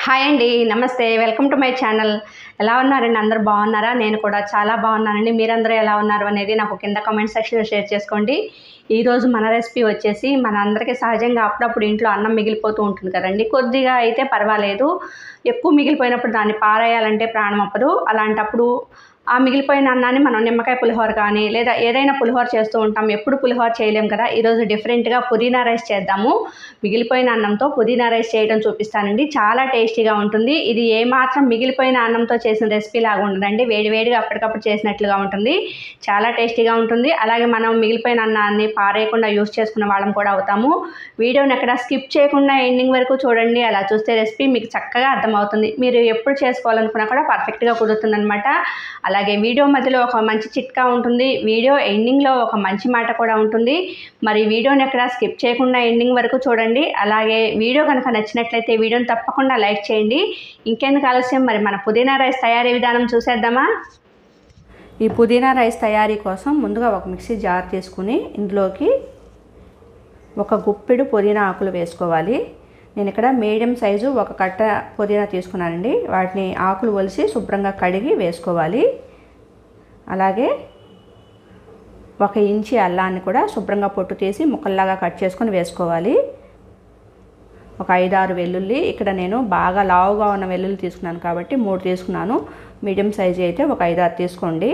hi అండి నమస్తే welcome to my channel ఎలా ఉన్నారండి అందరూ బాగున్నారా నేను కూడా చాలా బాగున్నానండి మీరందరూ ఎలా ఉన్నారు అనేది నాకు కింద కామెంట్ సెక్షన్లో షేర్ చేసుకోండి ఈరోజు మన రెసిపీ వచ్చేసి మన అందరికీ సహజంగా అప్పుడప్పుడు ఇంట్లో అన్నం మిగిలిపోతూ ఉంటుంది కదండి కొద్దిగా అయితే పర్వాలేదు ఎక్కువ మిగిలిపోయినప్పుడు దాన్ని పారేయాలంటే ప్రాణం అప్పదు అలాంటప్పుడు ఆ మిగిలిపోయిన అన్నాన్ని మనం నిమ్మకాయ పులిహోర కానీ లేదా ఏదైనా పులిహోర చేస్తూ ఉంటాం ఎప్పుడు పులిహోర చేయలేం కదా ఈరోజు డిఫరెంట్గా పుదీనా రైస్ చేద్దాము మిగిలిపోయిన అన్నంతో పుదీనా రైస్ చేయడం చూపిస్తానండి చాలా టేస్టీగా ఉంటుంది ఇది ఏమాత్రం మిగిలిపోయిన అన్నంతో చేసిన రెసిపీ లాగా ఉండదండి వేడివేడిగా అప్పటికప్పుడు చేసినట్లుగా ఉంటుంది చాలా టేస్టీగా ఉంటుంది అలాగే మనం మిగిలిపోయిన అన్నాన్ని పారేయకుండా యూస్ చేసుకున్న వాళ్ళం కూడా అవుతాము వీడియోని ఎక్కడ స్కిప్ చేయకుండా ఎండింగ్ వరకు చూడండి అలా చూస్తే రెసిపీ మీకు చక్కగా అర్థమవుతుంది మీరు ఎప్పుడు చేసుకోవాలనుకున్నా కూడా పర్ఫెక్ట్గా కుదురుతుందనమాట అలాగే వీడియో మధ్యలో ఒక మంచి చిట్కా ఉంటుంది వీడియో ఎండింగ్లో ఒక మంచి మాట కూడా ఉంటుంది మరి వీడియోని ఎక్కడ స్కిప్ చేయకుండా ఎండింగ్ వరకు చూడండి అలాగే వీడియో కనుక నచ్చినట్లయితే వీడియోని తప్పకుండా లైక్ చేయండి ఇంకెందుకు ఆలస్యం మరి మన పుదీనా రైస్ తయారీ విధానం చూసేద్దామా ఈ పుదీనా రైస్ తయారీ కోసం ముందుగా ఒక మిక్సీ జార్ తీసుకుని ఇందులోకి ఒక గుప్పెడు పుదీనా ఆకులు వేసుకోవాలి నేను ఇక్కడ మీడియం సైజు ఒక కట్ట పుదీనా తీసుకున్నానండి వాటిని ఆకులు ఒలిసి శుభ్రంగా కడిగి వేసుకోవాలి అలాగే ఒక ఇంచి అల్లాన్ని కూడా శుభ్రంగా పొట్టు తీసి ముక్కల్లాగా కట్ చేసుకొని వేసుకోవాలి ఒక ఐదారు వెల్లుల్లి ఇక్కడ నేను బాగా లావుగా ఉన్న వెల్లుల్లి తీసుకున్నాను కాబట్టి మూడు తీసుకున్నాను మీడియం సైజు అయితే ఒక ఐదారు తీసుకోండి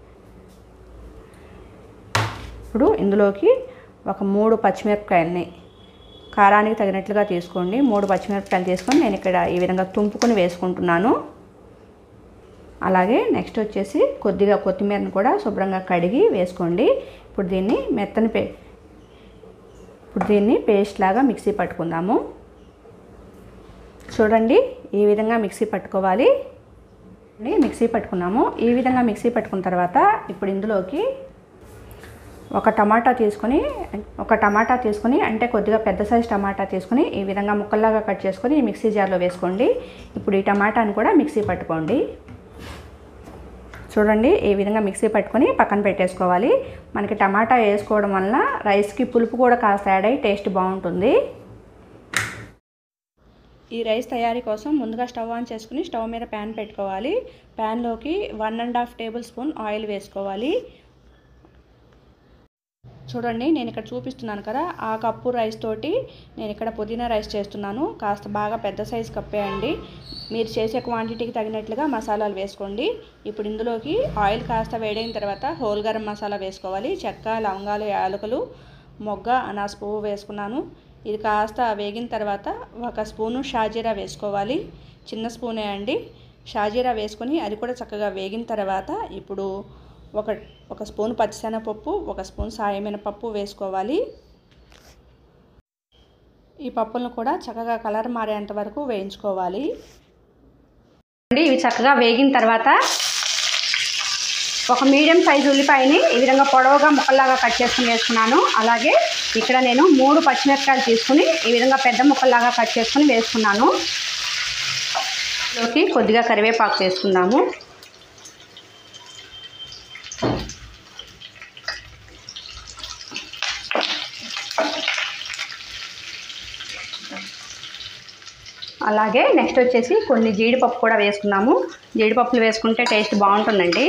ఇప్పుడు ఇందులోకి ఒక మూడు పచ్చిమిరపకాయలని కారానికి తగినట్లుగా తీసుకోండి మూడు పచ్చిమిరపకాయలు తీసుకొని నేను ఇక్కడ ఈ విధంగా తుంపుకొని వేసుకుంటున్నాను అలాగే నెక్స్ట్ వచ్చేసి కొద్దిగా కొత్తిమీరను కూడా శుభ్రంగా కడిగి వేసుకోండి ఇప్పుడు దీన్ని మెత్తని పే ఇప్పుడు దీన్ని పేస్ట్ లాగా మిక్సీ పట్టుకుందాము చూడండి ఈ విధంగా మిక్సీ పట్టుకోవాలి మిక్సీ పట్టుకున్నాము ఈ విధంగా మిక్సీ పట్టుకున్న తర్వాత ఇప్పుడు ఇందులోకి ఒక టమాటా తీసుకొని ఒక టమాటా తీసుకొని అంటే కొద్దిగా పెద్ద సైజ్ టమాటా తీసుకొని ఈ విధంగా ముక్కల్లాగా కట్ చేసుకొని మిక్సీ జార్లో వేసుకోండి ఇప్పుడు ఈ టమాటాని కూడా మిక్సీ పట్టుకోండి చూడండి ఈ విధంగా మిక్సీ పట్టుకొని పక్కన పెట్టేసుకోవాలి మనకి టమాటా వేసుకోవడం వలన రైస్కి పులుపు కూడా కాస్త యాడ్ అయ్యి టేస్ట్ బాగుంటుంది ఈ రైస్ తయారీ కోసం ముందుగా స్టవ్ ఆన్ చేసుకుని స్టవ్ మీద ప్యాన్ పెట్టుకోవాలి ప్యాన్లోకి one and half tablespoon oil వేసుకోవాలి చూడండి నేను ఇక్కడ చూపిస్తున్నాను కదా ఆ కప్పు రైస్ తోటి నేను ఇక్కడ పుదీనా రైస్ చేస్తున్నాను కాస్త బాగా పెద్ద సైజు కప్పే అండి మీరు చేసే క్వాంటిటీకి తగినట్లుగా మసాలాలు వేసుకోండి ఇప్పుడు ఇందులోకి ఆయిల్ కాస్త వేడైన తర్వాత హోల్ గరం మసాలా వేసుకోవాలి చెక్క లవంగాలు యాలకులు మొగ్గ అనాస్ పువ్వు వేసుకున్నాను ఇది కాస్త వేగిన తర్వాత ఒక స్పూను షాజీరా వేసుకోవాలి చిన్న స్పూనే అండి షాజీరా వేసుకొని అది కూడా చక్కగా వేగిన తర్వాత ఇప్పుడు ఒక ఒక స్పూన్ పచ్చిశనగపప్పు ఒక స్పూన్ సాయమినపప్పు వేసుకోవాలి ఈ పప్పులను కూడా చక్కగా కలర్ మారేంత వరకు వేయించుకోవాలి ఇవి చక్కగా వేగిన తర్వాత ఒక మీడియం సైజు ఉల్లిపాయని ఈ విధంగా పొడవుగా ముక్కల్లాగా కట్ చేసుకుని వేసుకున్నాను అలాగే ఇక్కడ నేను మూడు పచ్చిమిరపకాయలు తీసుకుని ఈ విధంగా పెద్ద ముక్కల్లాగా కట్ చేసుకుని వేసుకున్నాను లోకి కొద్దిగా కరివేపాకు వేసుకుందాము అలాగే నెక్స్ట్ వచ్చేసి కొన్ని జీడిపప్పు కూడా వేసుకున్నాము జీడిపప్పులు వేసుకుంటే టేస్ట్ బాగుంటుందండి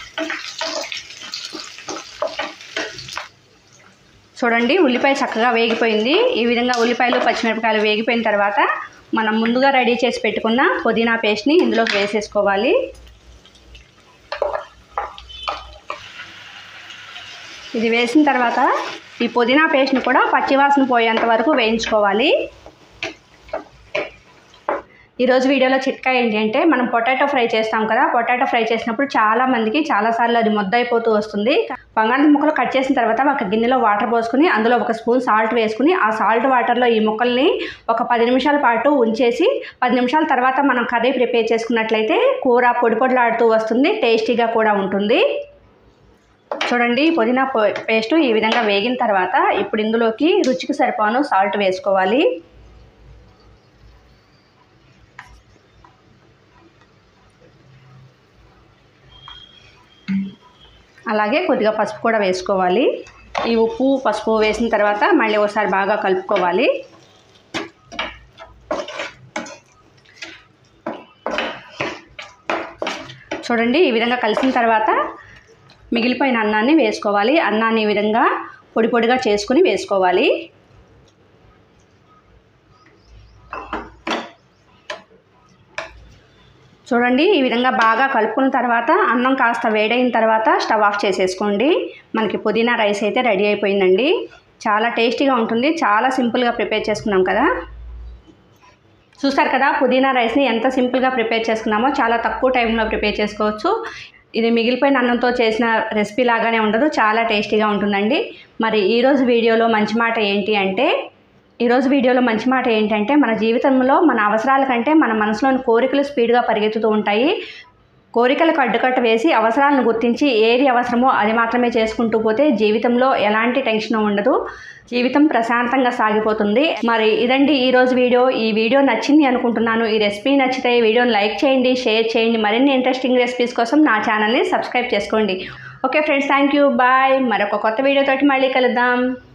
చూడండి ఉల్లిపాయ చక్కగా వేగిపోయింది ఈ విధంగా ఉల్లిపాయలు పచ్చిమిరపకాయలు వేగిపోయిన తర్వాత మనం ముందుగా రెడీ చేసి పెట్టుకున్న పుదీనా పేస్ట్ని ఇందులోకి వేసేసుకోవాలి ఇది వేసిన తర్వాత ఈ పుదీనా పేస్ట్ని కూడా పచ్చివాసన పోయేంత వరకు వేయించుకోవాలి ఈరోజు వీడియోలో చిట్కా ఏంటి అంటే మనం పొటాటో ఫ్రై చేస్తాం కదా పొటాటో ఫ్రై చేసినప్పుడు చాలా మందికి చాలాసార్లు అది ముద్ద అయిపోతూ వస్తుంది బంగాళదుంప ముక్కలు కట్ చేసిన తర్వాత ఒక గిన్నెలో వాటర్ పోసుకుని అందులో ఒక స్పూన్ సాల్ట్ వేసుకుని ఆ సాల్ట్ వాటర్లో ఈ ముక్కల్ని ఒక పది నిమిషాల పాటు ఉంచేసి పది నిమిషాల తర్వాత మనం కర్రీ ప్రిపేర్ చేసుకున్నట్లయితే కూర పొడి పొడిలాడుతూ వస్తుంది టేస్టీగా కూడా ఉంటుంది చూడండి పుదీనా పేస్ట్ ఈ విధంగా వేగిన తర్వాత ఇప్పుడు ఇందులోకి రుచికి సరిపోను సాల్ట్ వేసుకోవాలి అలాగే కొద్దిగా పసుపు కూడా వేసుకోవాలి ఈ ఉప్పు పసుపు వేసిన తర్వాత మళ్ళీ ఒకసారి బాగా కలుపుకోవాలి చూడండి ఈ విధంగా కలిసిన తర్వాత మిగిలిపోయిన అన్నాన్ని వేసుకోవాలి అన్నాన్ని ఈ విధంగా పొడి పొడిగా చేసుకుని వేసుకోవాలి చూడండి ఈ విధంగా బాగా కలుపుకున్న తర్వాత అన్నం కాస్త వేడైన తర్వాత స్టవ్ ఆఫ్ చేసేసుకోండి మనకి పుదీనా రైస్ అయితే రెడీ అయిపోయిందండి చాలా టేస్టీగా ఉంటుంది చాలా సింపుల్గా ప్రిపేర్ చేసుకున్నాం కదా చూస్తారు కదా పుదీనా రైస్ని ఎంత సింపుల్గా ప్రిపేర్ చేసుకున్నామో చాలా తక్కువ టైంలో ప్రిపేర్ చేసుకోవచ్చు ఇది మిగిలిపోయిన అన్నంతో చేసిన రెసిపీ లాగానే ఉండదు చాలా టేస్టీగా ఉంటుందండి మరి ఈరోజు వీడియోలో మంచి మాట ఏంటి అంటే ఈరోజు వీడియోలో మంచి మాట ఏంటంటే మన జీవితంలో మన అవసరాల కంటే మన మనసులోని కోరికలు స్పీడ్గా పరిగెత్తుతూ ఉంటాయి కోరికలకు అడ్డుకట్ట వేసి అవసరాలను గుర్తించి ఏది అవసరమో అది మాత్రమే చేసుకుంటూ పోతే జీవితంలో ఎలాంటి టెన్షన్ ఉండదు జీవితం ప్రశాంతంగా సాగిపోతుంది మరి ఇదండి ఈరోజు వీడియో ఈ వీడియో నచ్చింది అనుకుంటున్నాను ఈ రెసిపీ నచ్చితే ఈ వీడియోని లైక్ చేయండి షేర్ చేయండి మరిన్ని ఇంట్రెస్టింగ్ రెసిపీస్ కోసం నా ఛానల్ని సబ్స్క్రైబ్ చేసుకోండి okay friends thank you bye మరొక కొత్త వీడియోతోటి మళ్ళీ కలుద్దాం